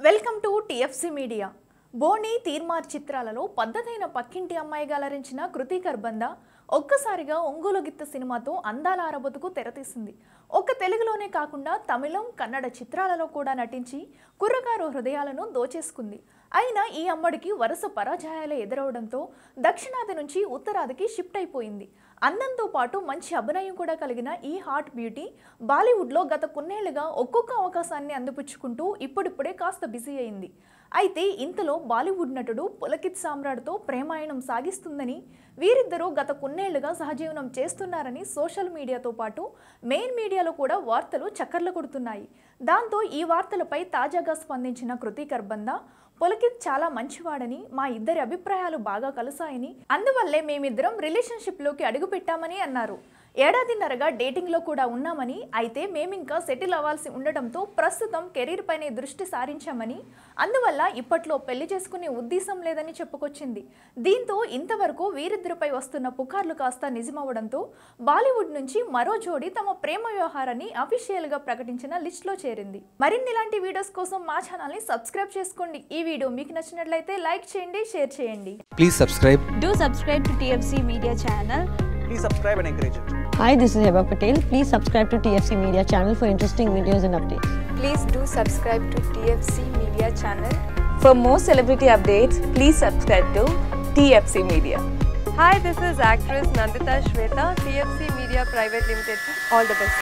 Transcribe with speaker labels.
Speaker 1: Welcome to TFC media Boni Teenmaar చిత్రాలలో పద్ధతైన పక్కింటి అమ్మాయిగా అలరించిన కృతి కర్బంద ఒక్కసారిగా ఒంగోలు గిత్త సినిమాతో అందాల ఆరబతుకు తెరతీసింది ఒక్క తెలుగులోనే కాకుండా తమిళం కన్నడ చిత్రాలలో కూడా నటించి కుర్రకారు హృదయాలను దోచేసుకుంది అయినా ఈ అమ్మడికి వరుస పరాజయాలు ఎదురవడంతో దక్షిణాది నుంచి ఉత్తరాదికి షిఫ్ట్ అయిపోయింది అందంతో పాటు మంచి అభినయం కూడా కలిగిన ఈ హాట్ బ్యూటీ బాలీవుడ్లో గత కొన్నేళ్లుగా ఒక్కొక్క అవకాశాన్ని అందిపుచ్చుకుంటూ ఇప్పుడిప్పుడే కాస్త బిజీ అయింది అయితే ఇంతలో బాలీవుడ్ నటుడు పులకిత్ సామ్రాట్తో ప్రేమాయణం సాగిస్తుందని వీరిద్దరూ గత కొన్నేళ్లుగా సహజీవనం చేస్తున్నారని సోషల్ మీడియాతో పాటు మెయిన్ మీడియాలో కూడా వార్తలు చక్కర్లు కొడుతున్నాయి దాంతో ఈ వార్తలపై తాజాగా స్పందించిన కృతి కర్బంద పులకిత్ చాలా మంచివాడని మా ఇద్దరి అభిప్రాయాలు బాగా కలిసాయని అందువల్లే మేమిద్దరం రిలేషన్షిప్లోకి అడుగుపెట్టామని అన్నారు ఏడాదిన్నరగా డేటింగ్లో కూడా ఉన్నామని అయితే మేమింకా సెటిల్ అవ్వాల్సి ఉండటంతో ప్రస్తుతం కెరీర్ పైనే దృష్టి సారించామని అందువల్ల ఇప్పట్లో పెళ్లి చేసుకునే ఉద్దేశం లేదని చెప్పుకొచ్చింది దీంతో ఇంతవరకు వీరిద్దరిపై వస్తున్న పుకార్లు కాస్త నిజమవడంతో బాలీవుడ్ నుంచి మరో జోడి తమ ప్రేమ వ్యవహారాన్ని అఫీషియల్గా ప్రకటించిన లిస్ట్లో చేరింది మరిన్ని ఇలాంటి వీడియోస్ కోసం మా ఛానల్ని సబ్స్క్రైబ్ చేసుకోండి ఈ వీడియో మీకు నచ్చినట్లయితే లైక్ చేయండి షేర్ చేయండి
Speaker 2: Please subscribe.
Speaker 3: Do subscribe to TFC Media channel.
Speaker 4: please subscribe and encourage it.
Speaker 5: Hi, this is Heba Patel. Please subscribe to TFC Media channel for interesting videos and updates.
Speaker 6: Please do subscribe to TFC Media channel. For more celebrity updates, please subscribe to TFC Media.
Speaker 7: Hi, this is actress Nandita Shweta, TFC Media Private Limited. All the best.